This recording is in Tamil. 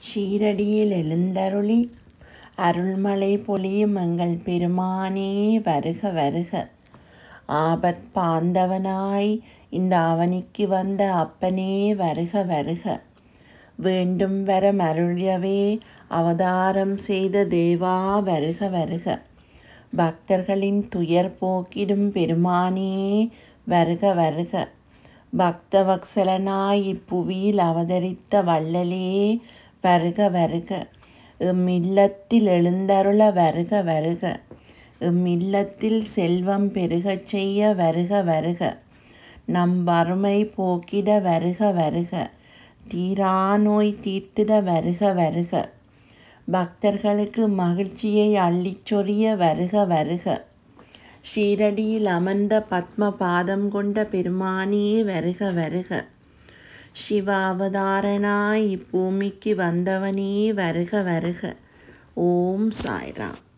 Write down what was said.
ஷீரடியில் எழுந்தருளி அருள்மழை பொழியும் எங்கள் பெருமானே வருக வருக ஆபத் பாந்தவனாய் இந்த அவனிக்கு வந்த அப்பனே வருக வருக வேண்டும் வரம் அருளவே அவதாரம் செய்த தேவா வருக வருக பக்தர்களின் துயர் போக்கிடும் பெருமானே வருக வருக பக்தவத்சலனாய் இப்புவியில் அவதரித்த வள்ளலே வருக வருக இம்மில்லத்தில் எழுந்தருள வருக வருக இம்மில்லத்தில் செல்வம் பெருகச் செய்ய வருக வருக நம் வறுமை போக்கிட வருக வருக தீரா நோய் தீர்த்திட வருக வருக பக்தர்களுக்கு மகிழ்ச்சியை அள்ளிச் சொரிய வருக வருக ஷீரடியில் அமர்ந்த பத்ம பாதம் கொண்ட பெருமானே வருக வருக சிவ அவதாரனாய் இப்பூமிக்கு வந்தவனே வருக வருக ஓம் சாய்ராம்